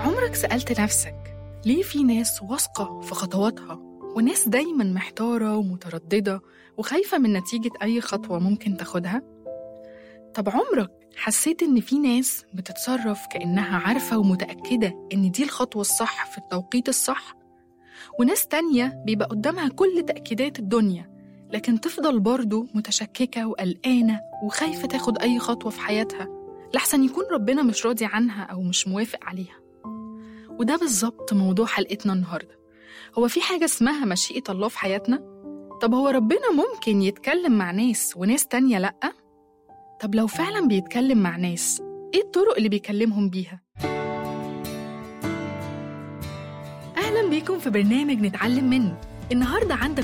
عمرك سألت نفسك ليه في ناس واثقة في خطواتها وناس دايما محتارة ومترددة وخايفة من نتيجة أي خطوة ممكن تاخدها؟ طب عمرك حسيت إن في ناس بتتصرف كأنها عارفة ومتأكدة إن دي الخطوة الصح في التوقيت الصح؟ وناس تانية بيبقى قدامها كل تأكيدات الدنيا لكن تفضل برضه متشككة وقلقانة وخايفة تاخد أي خطوة في حياتها لحسن يكون ربنا مش راضي عنها أو مش موافق عليها وده بالظبط موضوع حلقتنا النهاردة هو في حاجة اسمها مشيئة الله في حياتنا؟ طب هو ربنا ممكن يتكلم مع ناس وناس تانية لأ؟ طب لو فعلا بيتكلم مع ناس إيه الطرق اللي بيكلمهم بيها؟ أهلا بيكم في برنامج نتعلم منه النهاردة عندك